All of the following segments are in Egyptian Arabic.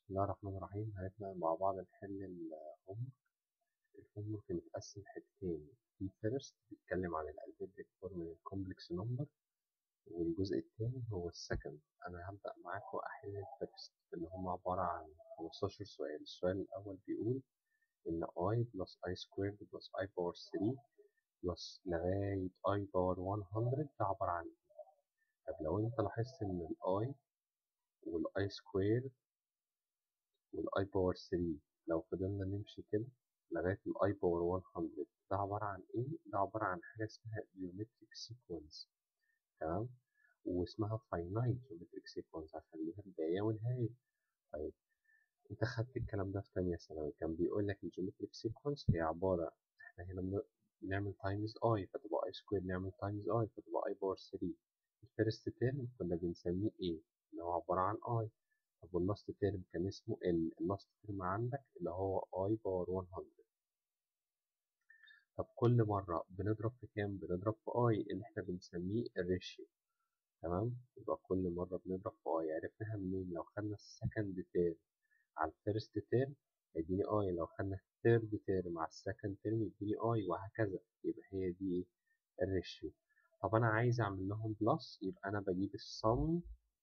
بسم الله الرحمن الرحيم هنبدأ مع بعض نحل الهوم الهوم متقسم حتتين في فيرست بيتكلم عن الالجبريك فورم الكومبلكس نمبر والجزء التاني هو السكند أنا هبدأ معاكم أحل الفيرست اللي هم عبارة عن 15 سؤال السؤال الأول بيقول إن i بلس i سكويرد بلس i باور 3 بلس لغاية i باور 100 ده عبارة عن إيه؟ طب لو أنت لاحظت إن ال i وال i سكويرد والاي باور 3 لو فضلنا نمشي كده لغاية الاي باور 100 ده عبارة عن ايه؟ ده عبارة عن حاجة اسمها geometric sequence تمام؟ واسمها finite geometric sequence عشان ليها بداية ونهاية طيب انت خدت الكلام ده في تانية ثانوي كان بيقول لك الجيومتريك سيكونس هي عبارة احنا هنا بنعمل تايمز اي فتبقى اي سكوير نعمل تايمز اي فتبقى اي باور 3 الفيرست تيرم كنا بنسميه ايه؟ اللي هو عبارة عن اي طب واللاست تيرم كان اسمه ال اللاست تيرم عندك اللي هو اي باور 100 طب كل مرة بنضرب في كام بنضرب في اي اللي احنا بنسميه الريشيو تمام يبقى كل مرة بنضرب في اي عرفناها منين لو خدنا السكند تيرم على الفيرست تيرم يديني اي لو خدنا الثيرد تيرم على السكند تيرم يديني اي وهكذا يبقى هي دي ايه الريشيو طب انا عايز اعمل لهم بلس يبقى انا بجيب السم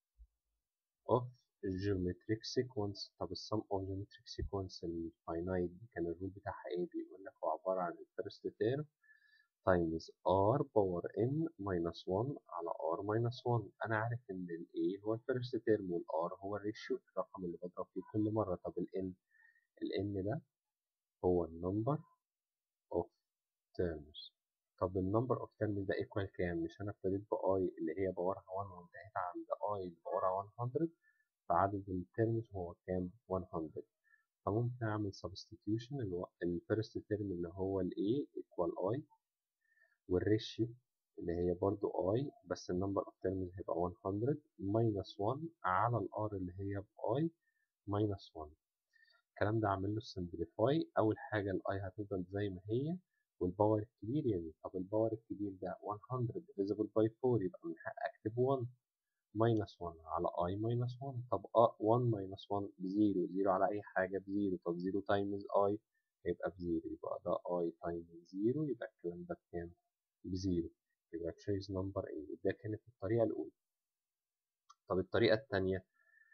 of geometric sequence طب السم اوف geometric sequence الفاينايت دي كان الرول بتاعها ايه بيقول لك هو عبارة عن الفيرست تيرم تايمز r باور n minus 1 على r minus 1 انا عارف ان ال a هو الفيرست تيرم وال r هو الريشيو الرقم اللي بضرب فيه كل مرة طب ال n ال n ده هو النمبر of terms طب النمبر اوف terms ده equal كام مش انا ابتديت ب i اللي هي باورها 1 وانتهيت عند i اللي باورها 100 فعدد الترمز هو كام 100 فممكن اعمل substitution اللي هو الفيرست ترم اللي هو ال a equal i والريشيو اللي هي برضو i بس النمبر اوف ترمز هيبقى 100 minus 1 على ال r اللي هي ب i minus 1 الكلام ده عامل له simplify اول حاجه ال i هتفضل زي ما هي والباور الكبير يعني طب الباور الكبير ده 100 divisible by 4 يبقى من حق اكتب 1 minus 1 على i minus 1 طب 1 minus 1 بزيرو زيرو على أي حاجة بزيرو طب زيرو times i هيبقى بزيرو يبقى ده i times زيرو يبقى الكلام ده بكام؟ بزيرو يبقى trace number a ده كانت الطريقة الأولى طب الطريقة التانية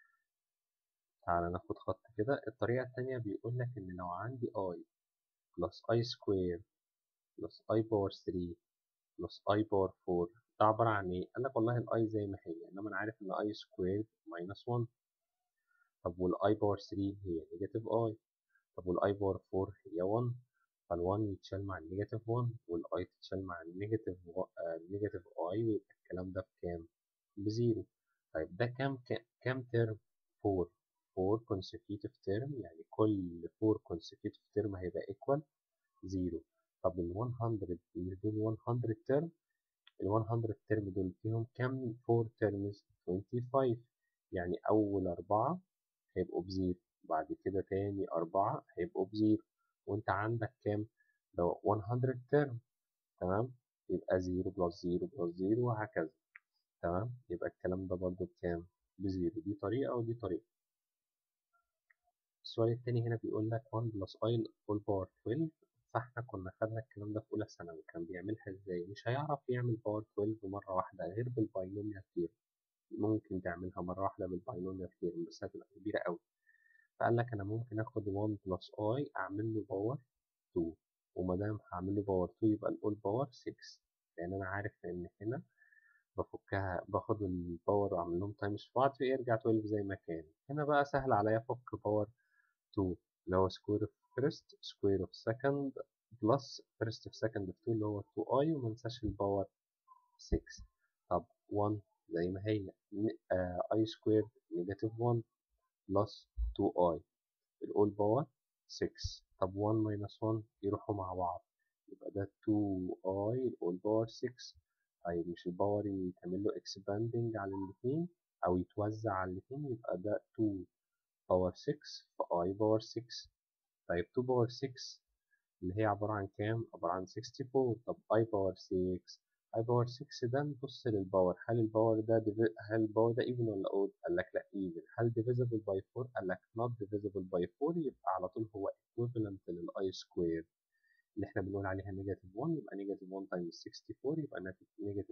تعالى ناخد خط كده الطريقة التانية بيقول لك إن لو عندي i plus i square plus i power 3 plus i power 4 ده عبارة عن ايه؟ قال لك والله الاي زي ما هي انما انا عارف ان اي سكويرد ماينس 1 طب والاي باور 3 هي نيجاتيف اي طب والاي باور 4 هي 1 فال1 يتشال مع النيجاتيف 1 والاي تتشال مع النيجاتيف النيجاتيف اي ويبقى الكلام ده بكام؟ بزيرو طيب ده كام كام ترم؟ 4 4 consecutive term يعني كل 4 consecutive term هيبقى equal 0 طب ال 100 اللي دول 100 ترم ال 100 ترم دول فيهم كام 4 ترمز 25 يعني أول أربعة هيبقوا بزيرو بعد كده تاني أربعة هيبقوا بزيرو وأنت عندك كام لو 100 ترم تمام يبقى زيرو بلس زيرو بلس زيرو وهكذا تمام يبقى الكلام ده برضه بكام بزيرو دي طريقة ودي طريقة السؤال التاني هنا بيقول لك 1 بلس i all power 12 فاحنا كنا خدنا الكلام ده في اولى ثانوي كان بيعملها ازاي مش هيعرف يعمل باور 12 مره واحده غير بالباينوميال ثيرم ممكن تعملها مره واحده بالباينوميال ثيرم بس هتبقى كبيره قوي فقال لك انا ممكن اخد 1 بلس اي اعمل له باور 2 وما دام هعمل له باور 2 يبقى الاول باور 6 لان انا عارف ان هنا بفكها باخد الباور واعمل لهم تايمز في بعض فيرجع 12 زي ما كان هنا بقى سهل عليا افك باور 2 اللي هو سكوير اوف فيرست سكوير اوف سكند بلس فيرست اوف سكند اوف 2 اللي هو 2 اي وما ننساش الباور 6 طب 1 زي ما هي اي سكوير نيجاتيف 1 بلس 2 اي الاول باور 6 طب 1 ماينس 1 يروحوا مع بعض يبقى ده 2 اي الاول باور 6 طيب مش الباور يتعمل له اكسباندنج على الاثنين او يتوزع على الاثنين يبقى ده 2 باور 6 في اي باور 6 طيب 2 باور 6 اللي هي عبارة عن كام؟ عبارة عن 64 طب i باور 6 اي باور 6 ده نبص للباور هل الباور ده divi- هل الباور ده ايفن ولا اود قال لك لا ايفن هل divisible by 4 قال لك not divisible by 4 يبقى على طول هو equivalent للاي سكوير اللي احنا بنقول عليها نيجاتيف 1 يبقى نيجاتيف 1 تايمز 64 يبقى نيجاتيف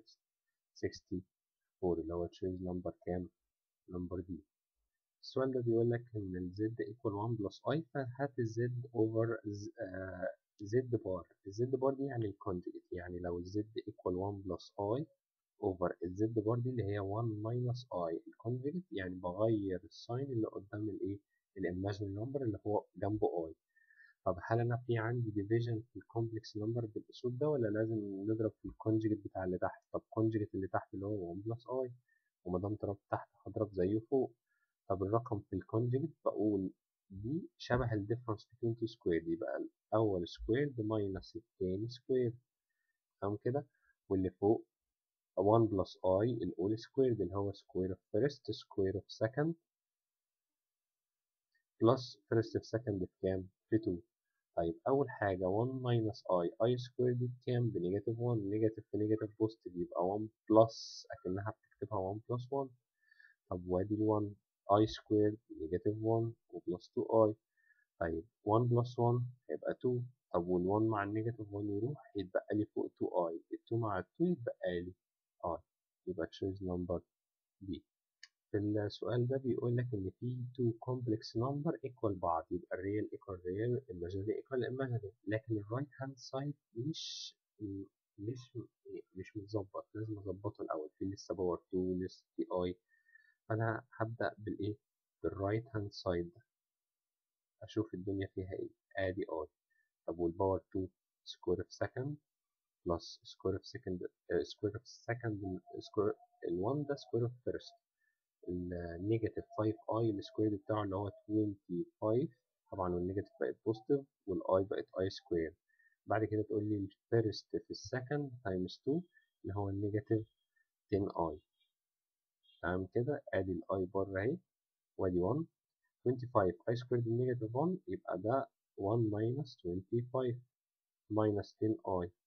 64 اللي هو تشيز نمبر كام نمبر دي السؤال ده بيقول لك ان ال z equal 1 بلس i فهات ال z over z بار ال z بار دي يعني الكونجكت يعني لو ال z equal 1 بلس i over ال z بار دي اللي هي 1 minus i الكونجكت يعني بغير الساين اللي قدام الايه الايماجينري نمبر اللي هو جنبه i طب هل انا في عندي division في الكومبلكس نمبر بالاسلوب ده ولا لازم نضرب في الكونجكت بتاع اللي تحت طب كونجكت اللي تحت اللي هو 1 بلس i وما دام ضربت تحت هضرب زيه فوق طب الرقم في الكونجكت بقول دي شبه الديفرنس بين تو سكوير يبقى الأول سكوير ماينس التاني سكوير تمام كده واللي فوق 1 بلس اي الأول سكوير اللي هو سكوير اوف فيرست سكوير اوف سكند بلس فيرست في سكند بكام؟ في 2 طيب أول حاجة 1 ماينس اي اي سكوير دي بكام؟ بنيجاتيف 1 نيجاتيف في نيجاتيف بوزيتيف يبقى 1 بلس أكنها بتكتبها 1 بلس 1 طب وادي ال 1 i squared نيجاتيف 1 وبلس 2i طيب 1 بلس 1 هيبقى 2 طب وال 1 مع النيجاتيف 1 يروح يتبقى لي فوق 2i ال 2 مع ال 2 يتبقى لي i يبقى choose number B في السؤال ده بيقول لك إن في two complex number equal بعض يبقى الريال equal real imaginary equal imaginary لكن ال right hand side مش مش مش متظبط لازم أظبطه الأول في لسه باور 2 لسه في i فأنا هبدأ بالإيه؟ بالرايت هاند سايد أشوف الدنيا فيها إيه آدي I طب والباور 2 سكوير اوف سكند بلس سكوير اوف سكند سكوير اوف سكند سكوير ال 1 ده سكوير اوف فيرست النيجاتيف 5 اي السكوير بتاعه اللي هو 25 طبعا والنيجاتيف بقت بوزيتيف والاي بقت اي سكوير بعد كده تقول لي الفيرست في السكند تايمز 2 اللي هو النيجاتيف 10 اي تمام كده ادي الاي بره اهي وادي 1 25 اي سكويرد نيجاتيف 1 يبقى ده 1 ماينس 25 ماينس 10 اي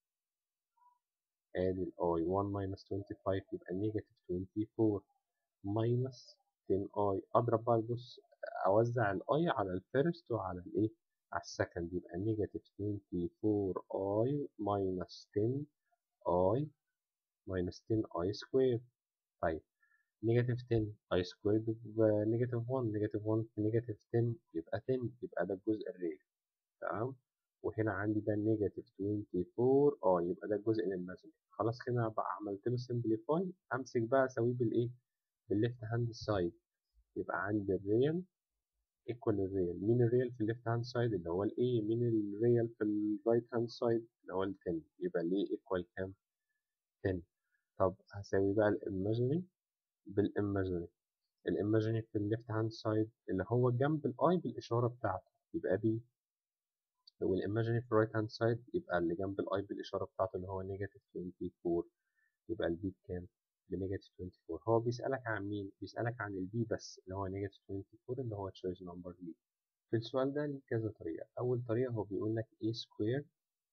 ادي الاي 1 ماينس 25 يبقى نيجاتيف 24 ماينس 10 اي اضرب بقى بص اوزع الاي على الفيرست وعلى الايه على السكند يبقى نيجاتيف 24 اي ماينس 10 اي ماينس 10 اي سكوير طيب نيجاتيف 10 اي سكويرد بنيجاتيف 1 نيجاتيف 1 في نيجاتيف 10 يبقى 10 يبقى ده الجزء الريال تمام وهنا عندي ده نيجاتيف 24 اه يبقى ده الجزء الايماجينري خلاص كده بقى عملت له سمبليفاي امسك بقى اسويه بالايه بالليفت هاند سايد يبقى عندي الريال ايكوال الريال مين الريال في الليفت هاند سايد اللي هو الايه مين الريال في الرايت هاند سايد اللي هو ال 10 يبقى ليه ايكوال كام 10 طب هساوي بقى الايماجينري بالايماجينري الايماجينري في الليفت هاند سايد اللي هو جنب الاي بالاشاره بتاعته يبقى بي والايماجينري في الرايت هاند سايد يبقى اللي جنب الاي بالاشاره بتاعته اللي هو نيجاتيف 24 يبقى البي بكام بنيجاتيف 24 هو بيسالك عن مين بيسالك عن البي بس اللي هو نيجاتيف 24 اللي هو تشويس نمبر بي في السؤال ده ليه كذا طريقه اول طريقه هو بيقول لك a سكوير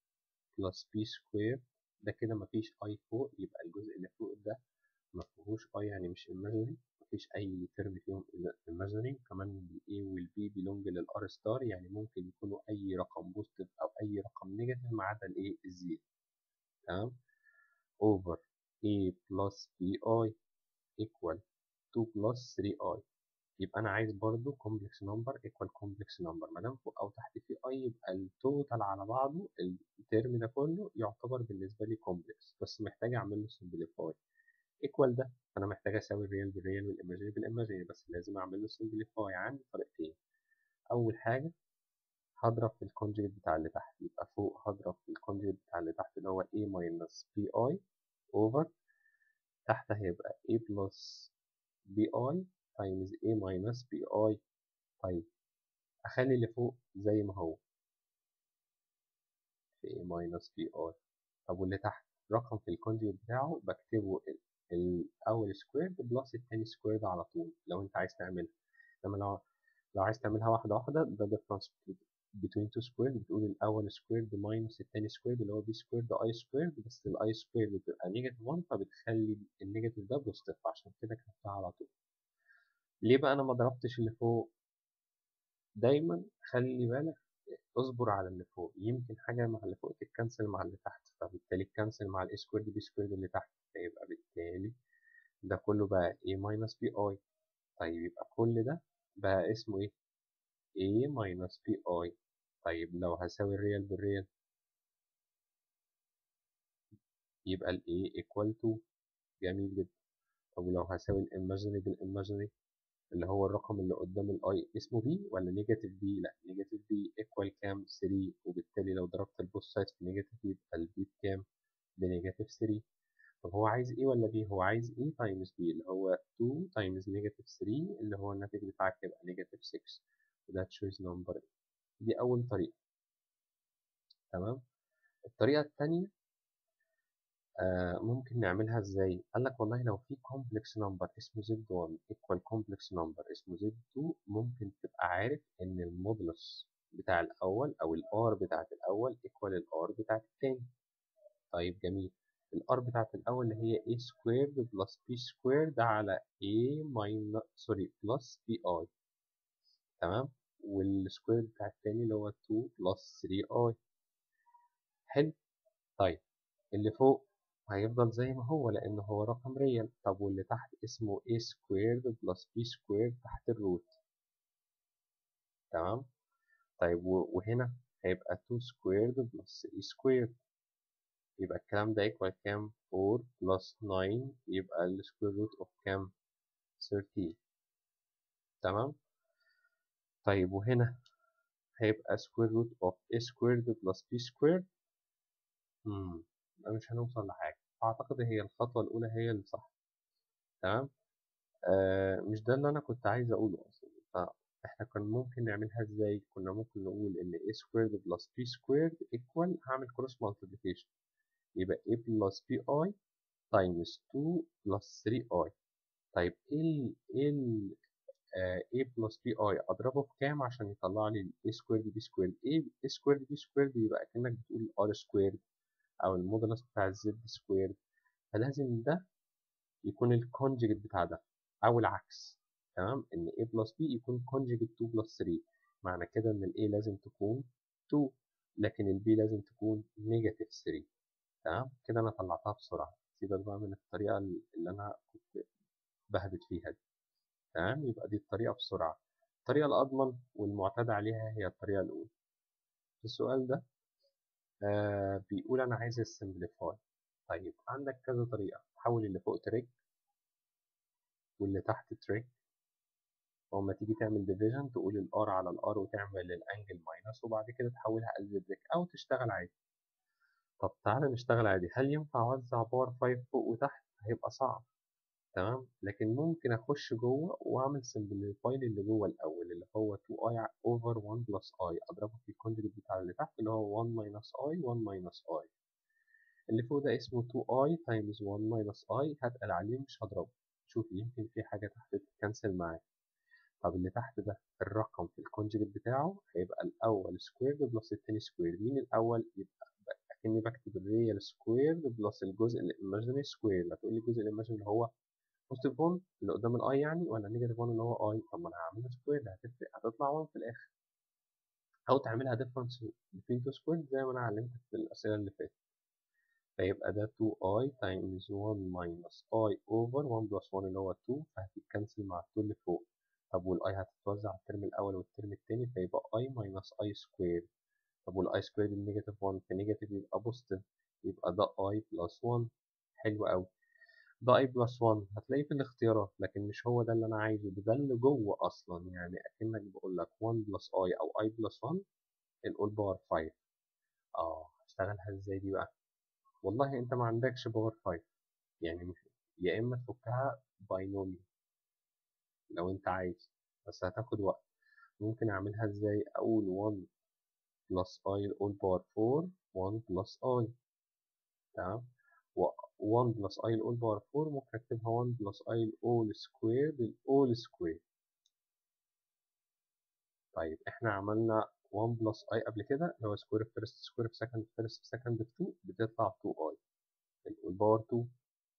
بلس b سكوير ده كده مفيش اي فوق يبقى الجزء اللي فوق ده ما فيهوش اي يعني مش imaginary مفيش اي ترم فيهم imaginary كمان ال A وال B belong للار ستار يعني ممكن يكونوا اي رقم بوزيتيف او اي رقم نيجاتيف ما عدا الايه الزيرو تمام over A plus BI equal 2 plus 3i يبقى انا عايز برضو complex number equal complex number ما دام فوق او تحت في i يبقى التوتال على بعضه الترم ده كله يعتبر بالنسبه لي complex بس محتاج اعمل له simplify ايكوال ده انا محتاج اساوي الريال بالريال والايماجينري بالايماجينري بس لازم اعمل له سمبليفاي عندي طريقتين اول حاجه هضرب في الكونجيت بتاع اللي تحت يبقى فوق هضرب في الكونجيت بتاع اللي تحت اللي هو a minus bi over تحت هيبقى a plus bi times a minus bi طيب اخلي اللي فوق زي ما هو في a minus bi طب واللي تحت رقم في الكونجيت بتاعه بكتبه الاول سكويرد بلس التاني سكويرد على طول لو انت عايز تعملها لما لو لو عايز تعملها واحده واحده ده difference between two squared بتقول الأول squared minus التاني squared اللي هو b squared i squared بس ال i squared بتبقى negative 1 فبتخلي النيجاتيف ده بوزيتيف عشان كده كتبتها على طول ليه بقى أنا ما ضربتش اللي فوق دايما خلي بالك اصبر على اللي فوق يمكن حاجة مع اللي فوق تتكنسل مع اللي تحت فبالتالي تكنسل مع ال a squared b squared اللي تحت فيبقى بالتالي ده كله بقى a minus bi طيب يبقى كل ده بقى اسمه ايه a minus bi طيب لو هساوي الريال بالريال يبقى ال a equal to جميل جدا طب ولو هساوي الإيماجينري بالإيماجينري اللي هو الرقم اللي قدام الاي اسمه b ولا نيجاتيف b لا نيجاتيف b equal كام 3 وبالتالي لو ضربت البوث سايد في نيجاتيف يبقى البي بكام بنيجاتيف 3 طب هو عايز ايه ولا b هو عايز a تايمز b اللي هو 2 تايمز نيجاتيف 3 اللي هو الناتج بتاعك يبقى نيجاتيف 6 وده تشويز نمبر دي اول طريقه تمام الطريقه الثانيه آه ممكن نعملها ازاي قال لك والله لو في كومبلكس نمبر اسمه z1 equal كومبلكس نمبر اسمه z2 ممكن تبقى عارف ان المودولس بتاع الاول او الار بتاعت الاول equal الار بتاعت الثاني طيب جميل الار بتاعت الاول اللي هي a squared plus b squared على a minus سوري plus bi تمام والسكوير بتاع التاني اللي هو 2 plus 3i حلو طيب اللي فوق هيفضل زي ما هو لأن هو رقم ريال طب واللي تحت اسمه a squared plus b squared تحت الروت تمام طيب وهنا هيبقى 2 squared plus 3 squared يبقى الكلام ده equal كام 4 plus 9 يبقى ال square root of كام 13 تمام طيب وهنا هيبقى square root of a squared plus b squared امم مش هنوصل لحاجة أعتقد هي الخطوة الأولى هي اللي صح تمام آه مش ده اللي أنا كنت عايز أقوله أصلا فإحنا كان ممكن نعملها إزاي كنا ممكن نقول إن a squared plus b squared equal هعمل cross multiplication يبقى a plus bi times 2 plus 3i طيب إيه ال إيه ال آه a plus bi أضربه في كام عشان يطلع لي a squared b squared a a squared b squared يبقى كأنك بتقول r squared او المودولس بتاع الزد سكوير فلازم ده يكون الكونجيجيت بتاع ده او العكس تمام ان a بلس b يكون كونجيجيت 2 بلس 3 معنى كده ان ال a لازم تكون 2 لكن ال b لازم تكون نيجاتيف 3 تمام كده انا طلعتها بسرعه سيبك بقى من الطريقه اللي انا كنت بهبت فيها دي تمام يبقى دي الطريقه بسرعه الطريقه الاضمن والمعتاد عليها هي الطريقه الاولى في السؤال ده آه بيقول انا عايز السمبليفاي طيب عندك كذا طريقه حول اللي فوق تريك واللي تحت تريك وأما تيجي تعمل ديفيجن تقول الار على الار وتعمل الانجل ماينس وبعد كده تحولها الجبريك او تشتغل عادي طب تعالى نشتغل عادي هل ينفع اوزع باور 5 فوق وتحت هيبقى صعب تمام لكن ممكن اخش جوه واعمل سمبليفاي للي جوه الاول اللي هو 2i over 1 plus i اضربه في الكونجكت بتاع اللي تحت اللي هو 1 minus i 1 minus i اللي فوق ده اسمه 2i times 1 minus i هتقل عليه مش هضربه شوف يمكن في حاجة تحت تكنسل معاه طب اللي تحت ده الرقم في الكونجكت بتاعه هيبقى الأول سكويرد بلس التاني سكويرد مين الأول يبقى أكني بكتب الريال سكويرد بلس الجزء الإيماجينري سكويرد هتقول لي الجزء الإيماجينري اللي هو بوزيتيف 1 اللي قدام الاي يعني ولا نيجاتيف 1 اللي هو اي طب ما انا هعملها سكوير هتفرق هتطلع 1 في الاخر او تعملها ديفرنس بين تو سكوير زي ما انا علمتك في الاسئله اللي فاتت فيبقى ده 2i times 1 minus i over 1 plus 1 اللي هو 2 فهتتكنسل مع 2 اللي فوق طب والاي هتتوزع على الترم الاول والترم التاني فيبقى i minus i square طب والاي سكوير النيجاتيف 1 في نيجاتيف يبقى بوزيتيف يبقى ده i plus 1 حلو قوي ده i بلس 1 هتلاقيه في الاختيارات لكن مش هو ده اللي انا عايزه ده اللي جوه اصلا يعني اكنك بقول لك 1 بلس i او i بلس 1 الاول باور 5 اه هشتغلها ازاي دي بقى والله انت ما عندكش باور 5 يعني مش يا اما تفكها باينوميال لو انت عايز بس هتاخد وقت ممكن اعملها ازاي اقول 1 بلس i الاول باور 4 1 بلس i تمام 1 بلس i الأول باور 4 ممكن أكتبها 1 بلس i الأول سكوير الأول سكوير طيب إحنا عملنا 1 بلس اي قبل كده اللي هو سكوير في فيرست سكوير في سكند فيرست في سكند في 2 بتطلع 2 اي والباور 2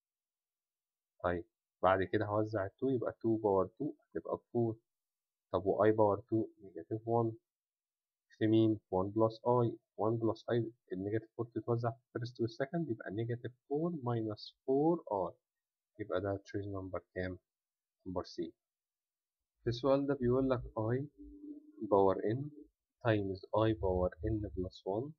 طيب بعد كده هوزع ال 2 يبقى 2 باور 2 هتبقى 4 طب و i باور 2 نيجاتيف 1 في مين؟ 1 بلس i 1 بلس i النيجاتيف 4 تتوزع في الفيرست والسكند يبقى نيجاتيف 4 ماينس 4 i يبقى ده تشويز نمبر كام؟ نمبر سي في السؤال ده بيقول لك i باور n times i باور n بلس 1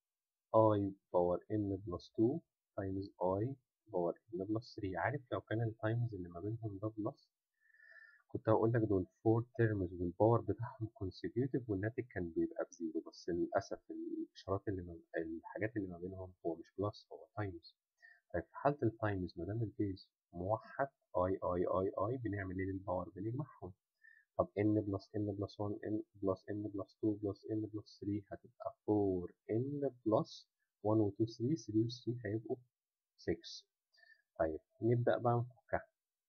i باور n بلس 2 times i باور n بلس 3 عارف لو كان التايمز اللي ما بينهم ده بلس كنت هقول لك دول 4 تيرمز والباور بتاعهم consecutive والناتج كان بيبقى بزيرو بس للأسف الإشارات اللي ما الحاجات اللي ما بينهم هو مش بلس هو تايمز طيب في حالة التايمز ما دام البيز موحد اي اي اي اي بنعمل ايه للباور بنجمعهم طب n بلس n بلس 1 n بلس n بلس 2 بلس n بلس 3 هتبقى 4 n بلس 1 و 2 3 3 و 3 هيبقوا 6 طيب نبدأ بقى نفكها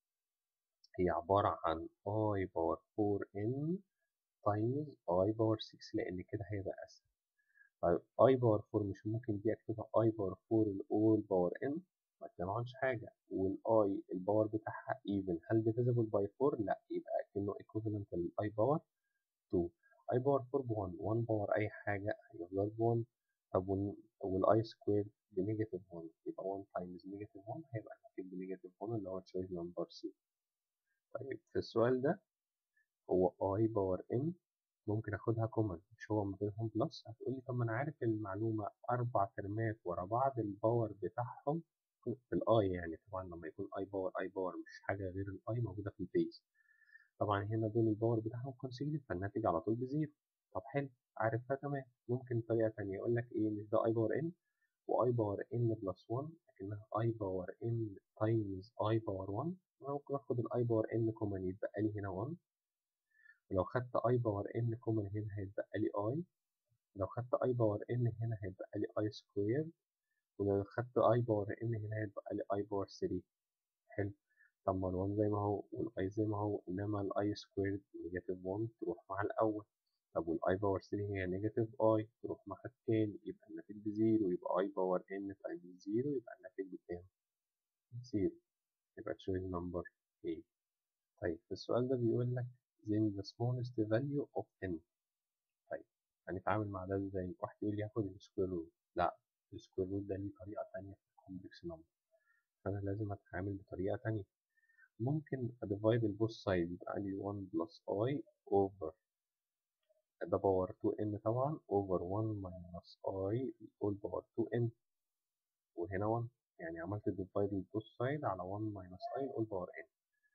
هي عبارة عن i باور 4n times i باور 6 لأن كده هيبقى أسهل طيب i باور 4 مش ممكن دي أكتبها i باور 4 الأول باور n ما تجمعش حاجة والاي الباور بتاعها even هل divisible by 4 لا يبقى كأنه equivalent للاي باور 2 i باور 4 ب 1 1 باور أي حاجة هيفضل ب 1 طب والاي سكوير بنيجاتيف 1 يبقى 1 تايمز نيجاتيف 1 هيبقى الناتج بنيجاتيف 1 اللي هو تشويز نمبر سي طيب في السؤال ده هو i باور n ممكن اخدها كومن مش هو ما بينهم بلس هتقولي طب ما انا عارف المعلومة اربع ترمات ورا بعض الباور بتاعهم في الاي يعني طبعا لما يكون اي باور اي باور مش حاجة غير الاي موجودة في البيز طبعا هنا دول الباور بتاعهم كونسيجنت فالناتج على طول بزيرو طب حلو عارفها تمام ممكن طريقة تانية يقول لك ايه مش ده اي باور ان واي باور ان بلس 1 لكنها اي باور ان تايمز اي باور 1 ممكن اخد الاي باور ان كومن يتبقى لي هنا 1 ولو خدت اي باور ان كومن هنا هيتبقى لي اي لو خدت اي باور ان هنا هيتبقى لي اي سكوير ولو خدت اي باور ان هنا هيتبقى لي اي باور 3 حلو طب ما ال1 زي ما هو والاي زي ما هو انما الاي سكوير نيجاتيف 1 تروح مع الاول طب والاي باور 3 هي نيجاتيف اي تروح مع التاني يبقى الناتج بزيرو يبقى اي باور ان تايمز زيرو يبقى الناتج بكام؟ زيرو يبقى choice number A طيب في السؤال ده بيقول لك then the smallest value of n طيب هنتعامل مع ده ازاي؟ واحد يقول لي هاخد السكوير روت لا السكوير روت ده ليه طريقة تانية في الكومبلكس نمبر فأنا لازم أتعامل بطريقة تانية ممكن أديفايد البوث سايد يبقى لي 1 بلس i over ده باور 2n طبعا over 1 minus i all باور 2n وهنا 1 يعني عملت ديفايد البوث سايد على 1 minus i all باور n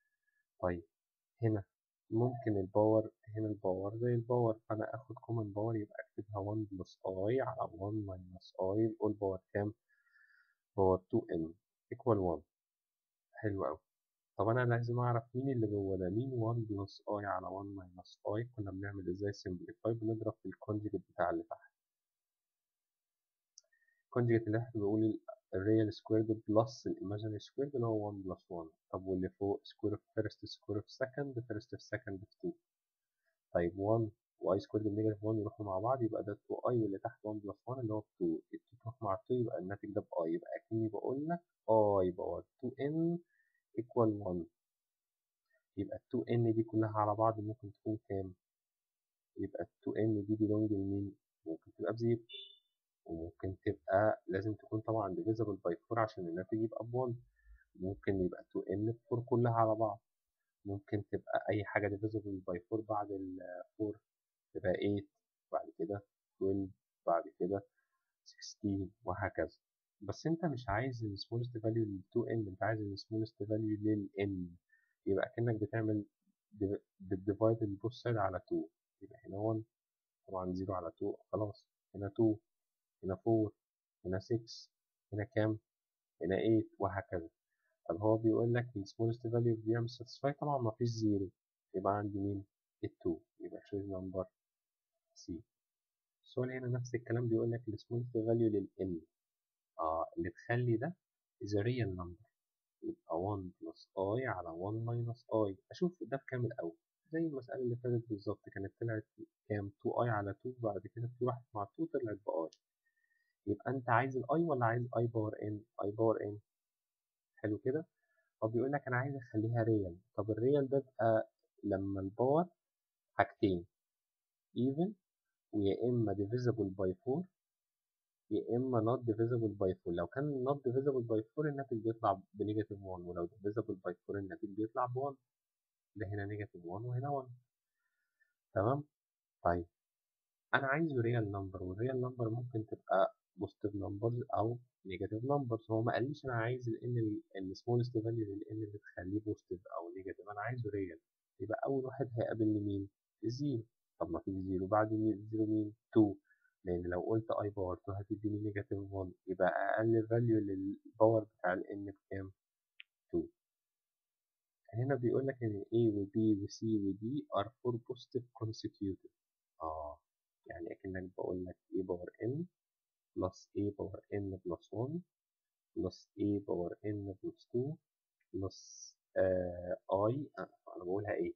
طيب هنا ممكن الباور هنا الباور زي الباور فأنا آخد كومن باور يبقى أكتبها 1 بلس i على 1 minus i all باور كام؟ باور 2n equal 1 حلو أوي طب انا لازم اعرف مين اللي جوه ده مين 1 بلس اي على 1 ماينس اي كنا بنعمل ازاي سمبليفاي بنضرب في الكونجيجيت بتاع اللي تحت الكونجيجيت اللي تحت بيقول الريال سكويرد بلس الايماجينري سكويرد اللي هو 1 بلس 1 طب واللي فوق سكوير اوف فيرست سكوير اوف سكند فيرست في سكند في 2 طيب 1 واي سكويرد بنيجاتيف 1 يروحوا مع بعض يبقى ده 2 اي واللي تحت 1 بلس 1 اللي هو 2 ال 2 تروح مع 2 يبقى الناتج ده باي يبقى اكني بقول لك اي باور 2 ان equal 1 يبقى ال 2n دي كلها على بعض ممكن تكون كام؟ يبقى ال 2n دي belong لمين؟ ممكن تبقى بزيرو وممكن تبقى لازم تكون طبعا divisible by 4 عشان الناتج يبقى ب 1 ممكن يبقى 2n ب 4 كلها على بعض ممكن تبقى أي حاجة divisible by 4 بعد ال 4 تبقى 8 بعد كده 12 بعد كده 16 وهكذا بس انت مش عايز السمولست فاليو لل 2n انت عايز السمولست فاليو لل n يبقى كأنك بتعمل بتديفايد البوث سايد على 2 يبقى هنا 1 طبعا 0 على 2 خلاص هنا 2 هنا 4 هنا 6 هنا كام هنا 8 وهكذا طب هو بيقول لك السمولست فاليو بيعمل ساتسفاي طبعا ما فيش 0 يبقى عندي مين ال 2 يبقى choose نمبر سي السؤال هنا نفس الكلام بيقول لك السمولست فاليو لل n اه اللي تخلي ده is a real number يبقى 1 plus i على 1 minus i اشوف ده بكام الاول زي المسألة اللي فاتت بالظبط كانت طلعت كام 2i على 2 بعد كده 2 راحت مع 2 طلعت بi يبقى انت عايز الاي ولا عايز i باور n i باور n حلو كده طب بيقول لك انا عايز اخليها ريال طب الريال ده بقى لما الباور حاجتين even ويا اما divisible by 4 يا اما not divisible by 4 لو كان not divisible by 4 الناتج بيطلع بنيجاتيف 1 ولو divisible by 4 الناتج بيطلع ب 1 ده هنا نيجاتيف 1 وهنا 1 تمام طيب انا عايزه ريال نمبر والريال نمبر ممكن تبقى بوزيتيف نمبرز او نيجاتيف نمبرز هو ما قاليش انا عايز الان السمولست فاليو للان اللي تخليه بوزيتيف او نيجاتيف انا عايزه ريال يبقى اول واحد هيقابلني مين الزيرو طب ما في زيرو بعد الزيرو مين 2 لان لو قلت اي باور 2 هتديني نيجاتيف 1 يبقى اقل فاليو للباور بتاع الان بكام 2 هنا بيقول لك ان A و B و C و D are four positive consecutive اه يعني اكنك بقول لك A باور N plus A باور N plus 1 plus A باور N plus 2 plus آه I آه انا بقولها ايه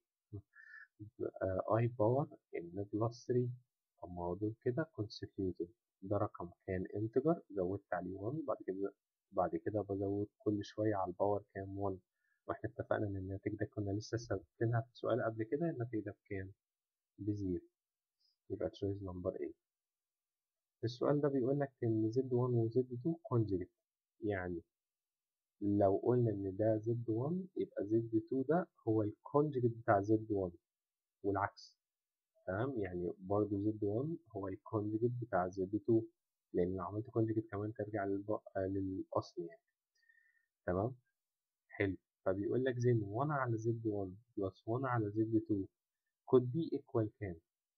آه I باور N plus 3 طب ما هو دول كده consecutive ده رقم كان integer زودت عليه 1 بعد كده بعد كده بزود كل شوية على الباور كام 1 واحنا اتفقنا ان الناتج ده كنا لسه ثابتينها في سؤال قبل كده الناتج ده بكام؟ بزيرو يبقى تشويس نمبر ايه السؤال ده بيقول لك ان زد 1 وزد 2 كونجيجيت يعني لو قلنا ان ده زد 1 يبقى زد 2 ده هو الكونجيجيت بتاع زد 1 والعكس تمام يعني برضه زد 1 هو الكونجيجيت بتاع زد 2 لان لو عملت كونجيجيت كمان ترجع للب... للاصل يعني تمام حلو فبيقول لك زين 1 على زد 1 بلس 1 على زد 2 could be equal كام؟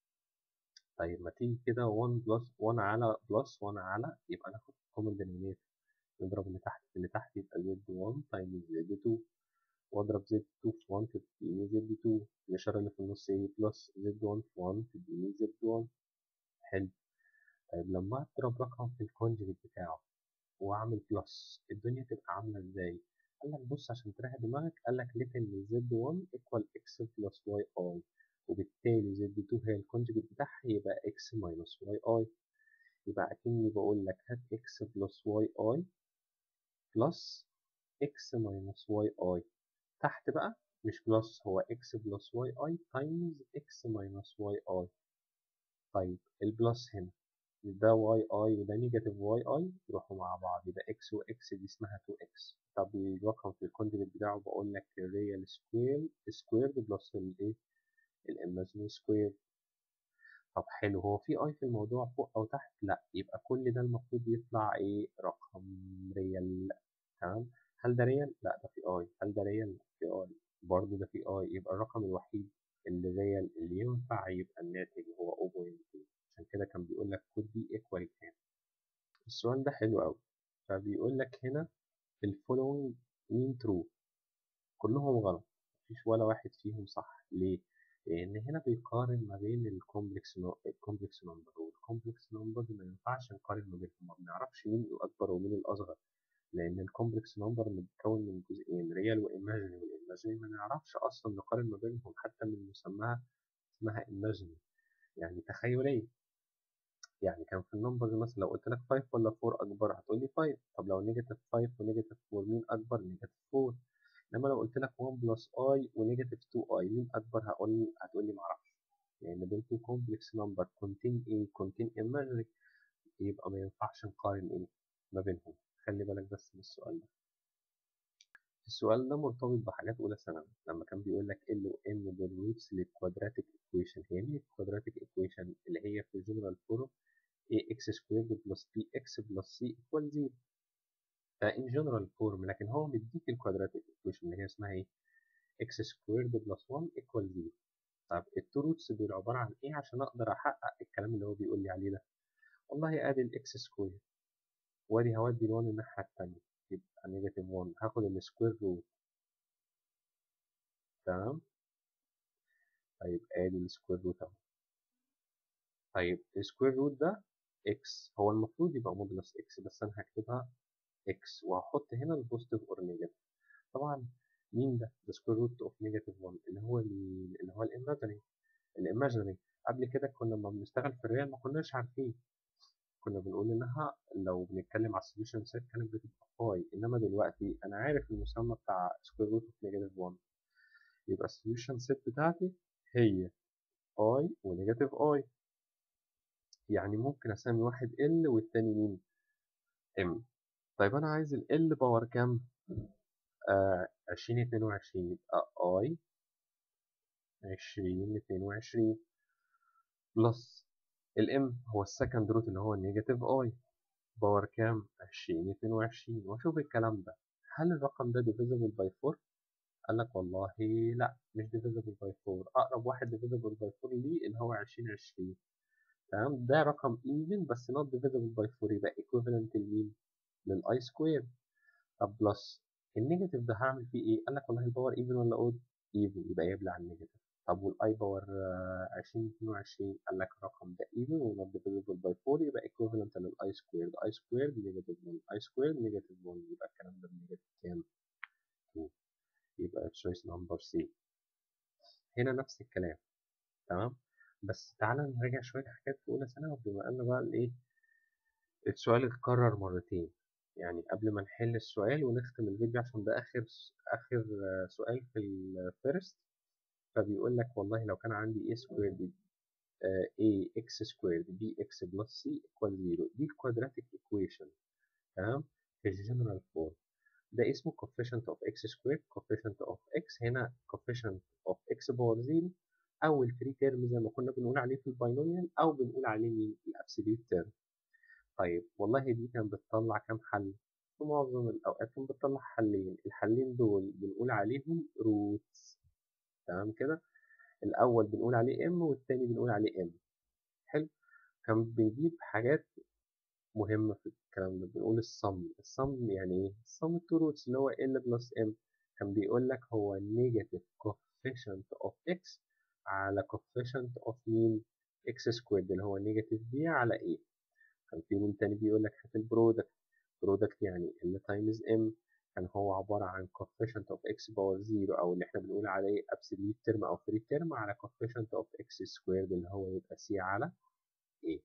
طيب ما تيجي كده 1 بلس 1 على بلس 1 على يبقى ناخد common denominator نضرب اللي تحت في اللي تحت يبقى زد 1 تايمز زد 2 واضرب زد 2 في 1 تديني زد 2 الإشارة اللي في النص ايه بلس زد 1 في 1 تديني زد 1 حلو طيب لما اضرب رقم في الكونجكت بتاعه واعمل بلس الدنيا تبقى عاملة ازاي؟ قال لك بص عشان تريح دماغك قال لك ليت ان زد 1 ايكوال اكس بلس واي اي وبالتالي زد 2 هي الكونجكت بتاعها يبقى اكس ماينس واي اي يبقى اكني بقول لك هات اكس بلس واي اي بلس اكس ماينس واي اي تحت بقى مش بلس هو اكس بلس واي اي تايمز اكس ماينس واي اي طيب البلس هنا ده واي اي وده نيجاتيف واي اي يروحوا مع بعض يبقى اكس واكس دي اسمها 2 اكس طب الرقم في الكونجكت بتاعه بقول لك الريال سكوير سكويرد بلس الايه الايماجينري سكوير طب حلو هو في اي في الموضوع فوق او تحت لا يبقى كل ده المفروض يطلع ايه رقم ريال تمام هل ده ريال لا ده في اي هل ده ريال لا في اي برضه ده في اي يبقى الرقم الوحيد اللي ريال اللي ينفع يبقى الناتج هو 0.2 عشان كده كان بيقول لك could be equal كام السؤال ده حلو قوي فبيقول لك هنا الفولوينج مين ترو كلهم غلط مفيش ولا واحد فيهم صح ليه لان هنا بيقارن ما بين الكومبلكس الكومبلكس نمبر والكومبلكس نمبر ما ينفعش نقارن ما بينهم ما بنعرفش مين الاكبر ومين الاصغر لان الكومبلكس نمبر متكون من جزئين ريال وايماجينري والايماجينري ما نعرفش اصلا نقارن ما بينهم حتى من مسماها اسمها ايماجينري يعني تخيليه يعني كان في النمبرز مثلا لو قلت لك 5 ولا 4 اكبر هتقول لي 5 طب لو نيجاتيف 5 ونيجاتيف 4 مين اكبر نيجاتيف 4 انما لو قلت لك 1 بلس اي ونيجاتيف 2 اي مين اكبر هقول هتقول لي معرفش لان دول تو كومبلكس نمبر كونتين ايه كونتين ايماجينري يبقى ما ينفعش نقارن ايه ما بينهم خلي بالك بس من السؤال ده السؤال ده مرتبط بحاجات اولى ثانوي لما كان بيقول لك ال و ام دول روتس للكوادراتيك ايكويشن هي مين الكوادراتيك ايكويشن اللي هي في الجنرال فورم ax سكويرد بلس bx بلس c equal 0 ده in general form لكن هو مديك الكوادراتيك equation اللي هي اسمها ايه x سكويرد بلس 1 equal 0 طب التو روتس دول عبارة عن ايه عشان اقدر احقق الكلام اللي هو بيقول لي عليه ده والله ادي الاكس سكوير وادي هودي ال1 الناحية التانية يبقى نيجاتيف 1 هاخد السكوير روت تمام طيب ادي السكوير روت اهو طيب السكوير روت ده اكس هو المفروض يبقى مودولس اكس بس انا هكتبها اكس وهحط هنا البوزيتيف اور نيجاتيف طبعا مين ده the square root of negative 1 اللي هو مين اللي هو الايماجينري الايماجينري قبل كده كنا لما بنشتغل في الريال ما كناش عارفين كنا بنقول انها لو بنتكلم على السوليوشن سيت كانت بتبقى باي انما دلوقتي انا عارف المسمى بتاع square root of negative 1 يبقى السوليوشن سيت بتاعتي هي اي ونيجاتيف اي يعني ممكن اسمي واحد ال والتاني مين ام طيب انا عايز ال ال باور كام آه عشرين اتنين وعشرين يبقى اي عشرين اتنين وعشرين بلس الام هو السكند روت اللي هو النيجاتيف اي باور كام عشرين اتنين وعشرين واشوف الكلام ده هل الرقم ده divisible by 4 قال لك والله لا مش divisible by 4 اقرب واحد divisible by 4 ليه اللي هو 20 20 تمام ده رقم even بس not divisible by 4 يبقى equivalent لمين للاي سكوير طب بلس النيجاتيف ده هعمل فيه ايه قال لك والله الباور even ولا اود even يبقى يبلع النيجاتيف طب والاي باور 20 22 قال لك الرقم ده even و not divisible by 4 يبقى equivalent للاي سكوير اي سكوير بنيجاتيف 1 اي سكوير بنيجاتيف 1 يبقى الكلام ده بنيجاتيف كام 2 يبقى choice number C هنا نفس الكلام تمام بس تعالى نراجع شوية حاجات في أولى ثانوي بما إن بقى الإيه السؤال اتكرر مرتين يعني قبل ما نحل السؤال ونختم الفيديو عشان ده آخر آخر سؤال في الفيرست فبيقول لك والله لو كان عندي a squared uh, a x squared b x plus c equal 0 دي الكوادراتيك equation تمام في الجنرال فورم ده اسمه coefficient of x squared coefficient of x هنا coefficient of x باور 0 او الفري تيرم زي ما كنا بنقول عليه في الباينوميال او بنقول عليه مين الابسوليوت تيرم طيب والله دي كانت بتطلع كام حل في معظم الاوقات كانت بتطلع حلين الحلين دول بنقول عليهم روتس تمام كده الاول بنقول عليه ام والتاني بنقول عليه ام حلو كان بنجيب حاجات مهمة في الكلام ده بنقول الصم الصم يعني ايه الصم التو روتس اللي هو ال بلس ام كان بيقول لك هو نيجاتيف coefficient of x على coefficient of مين x سكويرد اللي هو نيجاتيف b على a كان في من تاني بيقول لك هات البرودكت برودكت يعني ال تايمز m كان هو عبارة عن coefficient of x باور 0 أو اللي احنا بنقول عليه absolute term أو free term على coefficient of x squared اللي هو يبقى c على a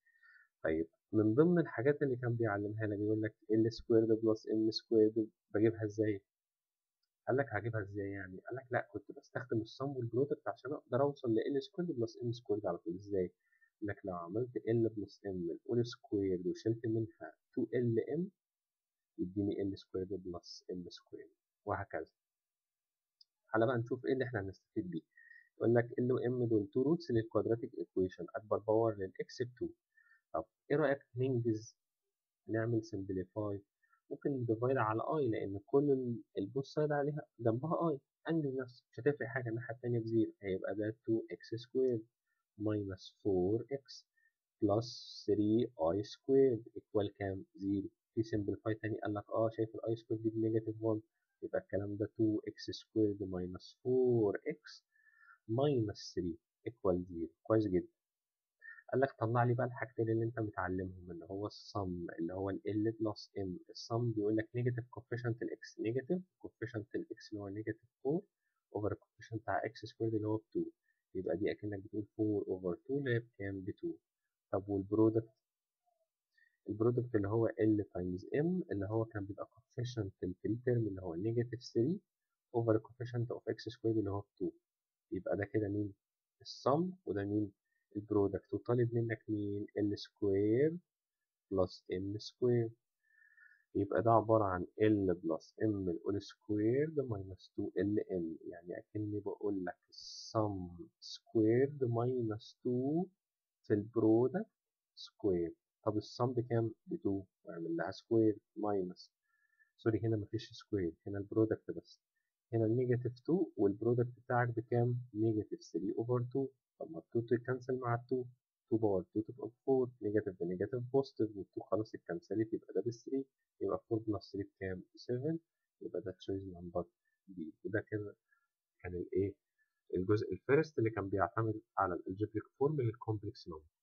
طيب من ضمن الحاجات اللي كان بيعلمها لك بيقول لك ال سكويرد بلس ام سكويرد بجيبها ازاي؟ قال لك هجيبها ازاي يعني؟ قال لك لا كنت بستخدم السم والبرودكت عشان اقدر اوصل ل ال سكويرد بلس ام سكويرد على طول ازاي؟ قال لك لو عملت ال بلس ام الاول سكويرد وشلت منها 2 ال ام يديني ال سكويرد بلس ام سكويرد وهكذا. تعالى بقى نشوف ايه اللي احنا هنستفيد بيه. يقول لك ال وام دول 2 روتس للكوادراتيك ايكويشن اكبر باور للاكس ب 2 طب ايه رايك ننجز نعمل سمبليفاي ممكن نديفايد على اي لان كل البوث سايد عليها جنبها اي انجز نفسك مش هتفرق حاجه الناحيه التانيه بزيرو هيبقى ده 2 اكس سكوير ماينس 4 اكس بلس 3 اي سكوير ايكوال كام زيرو في سمبليفاي تاني قال لك اه شايف الاي سكوير دي بنيجاتيف 1 يبقى الكلام ده 2 اكس سكوير ماينس 4 اكس ماينس 3 ايكوال زيرو كويس جدا قال لك طلع لي بقى الحاجتين اللي انت متعلمهم اللي هو الصم اللي هو ال L بلس M الصم بيقول لك نيجاتيف كوفيشنت الاكس نيجاتيف كوفيشنت الاكس اللي هو نيجاتيف 4 اوفر الكوفيشنت بتاع اكس سكويرد اللي هو ب 2 يبقى دي اكنك بتقول 4 اوفر 2 اللي هي بكام ب 2 طب والبرودكت البرودكت اللي هو L تايمز M اللي هو كان بيبقى كوفيشنت الفري تيرم اللي هو نيجاتيف 3 اوفر الكوفيشنت اوف اكس سكويرد اللي هو ب 2 يبقى ده كده مين الصم وده مين البرودكت وطالب منك مين ال سكوير بلس ام سكوير يبقى ده عبارة عن ال بلس ام الأول سكوير ماينس 2 ال ام يعني أكني بقول لك sum سكويرد ماينس 2 في البرودكت سكوير طب السم بكام؟ ب 2 واعمل لها سكوير ماينس سوري هنا مفيش سكوير هنا البرودكت بس هنا النيجاتيف 2 والبرودكت بتاعك بكام؟ نيجاتيف 3 اوفر 2 طب ما ال 2 تتكنسل مع ال 2 2 باور 2 تبقى ب 4 نيجاتيف بنيجاتيف بوزيتيف وال 2 خلاص اتكنسلت يبقى ده ب 3 يبقى 4 بلس 3 بكام؟ 7 يبقى ده تشويز نمبر بي وده كده كان الايه؟ الجزء الفيرست اللي كان بيعتمد على الالجبريك فورم للكومبلكس نمبر